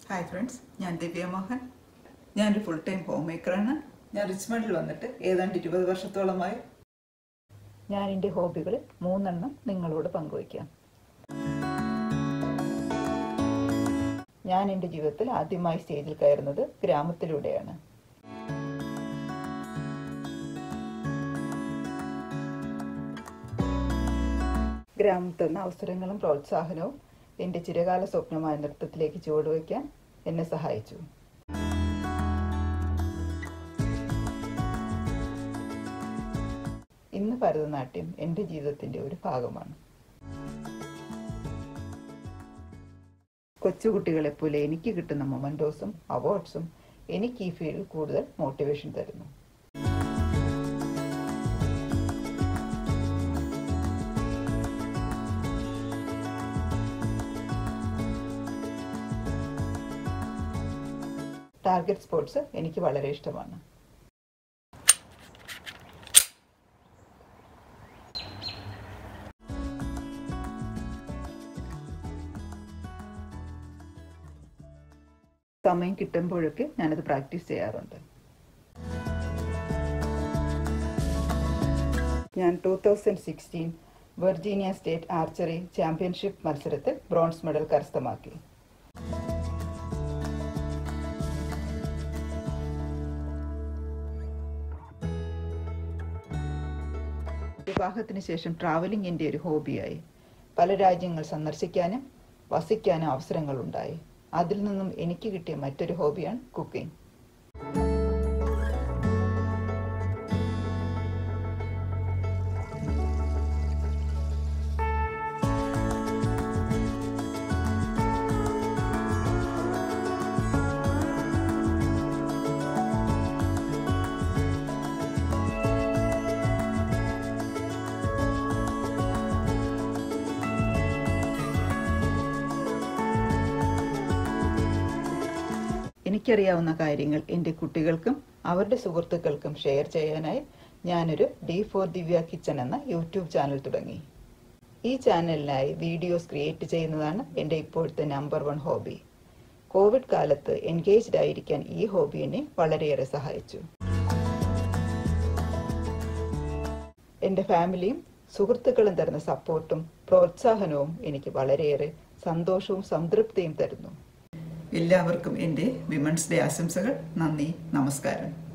hi friends ഞാൻ ദിവ്യ മോഹൻ ഞാനൊരു full time home മേക്കറാണ് ഞാൻ റിച്ച്മണ്ടിൽ വന്നിട്ട് ഏതാണ്ട് ഇരുപത് വർഷത്തോളമായി ഞാൻ എൻ്റെ ഹോബികൾ മൂന്നെണ്ണം നിങ്ങളോട് പങ്കുവയ്ക്കാം ഞാൻ എൻ്റെ ജീവിതത്തിൽ ആദ്യമായി സ്റ്റേജിൽ കയറുന്നത് ഗ്രാമത്തിലൂടെയാണ് ഗ്രാമത്തിൽ നിന്ന് അവസരങ്ങളും പ്രോത്സാഹനവും എൻ്റെ ചിരകാല സ്വപ്നമായ നൃത്തത്തിലേക്ക് ചുവടുവയ്ക്കാൻ എന്നെ സഹായിച്ചു ഇന്ന് ഭരതനാട്യം എൻ്റെ ജീവിതത്തിൻ്റെ ഒരു ഭാഗമാണ് കൊച്ചുകുട്ടികളെപ്പോലെ എനിക്ക് കിട്ടുന്ന മൊമെൻറ്റോസും അവാർഡ്സും എനിക്ക് ഈ ഫീൽഡിൽ കൂടുതൽ മോട്ടിവേഷൻ തരുന്നു ടാർഗറ്റ് സ്പോർട്സ് എനിക്ക് വളരെ ഇഷ്ടമാണ് സമയം കിട്ടുമ്പോഴൊക്കെ ഞാനത് പ്രാക്ടീസ് ചെയ്യാറുണ്ട് ഞാൻ two thousand sixteen Virginia state archery championship മത്സരത്തിൽ ബ്രോൺസ് മെഡൽ കരസ്ഥമാക്കി വിവാഹത്തിന് ശേഷം ട്രാവലിംഗ് എൻ്റെ ഒരു ഹോബിയായി പല രാജ്യങ്ങൾ സന്ദർശിക്കാനും വസിക്കാനും അവസരങ്ങളുണ്ടായി അതിൽ നിന്നും എനിക്ക് കിട്ടിയ മറ്റൊരു ഹോബിയാണ് കുക്കിംഗ് എനിക്കറിയാവുന്ന കാര്യങ്ങൾ എൻ്റെ കുട്ടികൾക്കും അവരുടെ സുഹൃത്തുക്കൾക്കും ഷെയർ ചെയ്യാനായി ഞാനൊരു ഡി ഫോർ ദിവ്യ കിച്ചൺ എന്ന യൂട്യൂബ് ചാനൽ തുടങ്ങി ഈ ചാനലിനായി വീഡിയോസ് ക്രിയേറ്റ് ചെയ്യുന്നതാണ് എൻ്റെ ഇപ്പോഴത്തെ നമ്പർ വൺ ഹോബി കോവിഡ് കാലത്ത് എൻഗേജ്ഡ് ആയിരിക്കാൻ ഈ ഹോബി എന്നെ വളരെയേറെ സഹായിച്ചു എൻ്റെ ഫാമിലിയും സുഹൃത്തുക്കളും തരുന്ന സപ്പോർട്ടും പ്രോത്സാഹനവും എനിക്ക് വളരെയേറെ സന്തോഷവും സംതൃപ്തിയും തരുന്നു എല്ലാവർക്കും എൻ്റെ വിമൻസ് ഡേ ആശംസകൾ നന്ദി നമസ്കാരം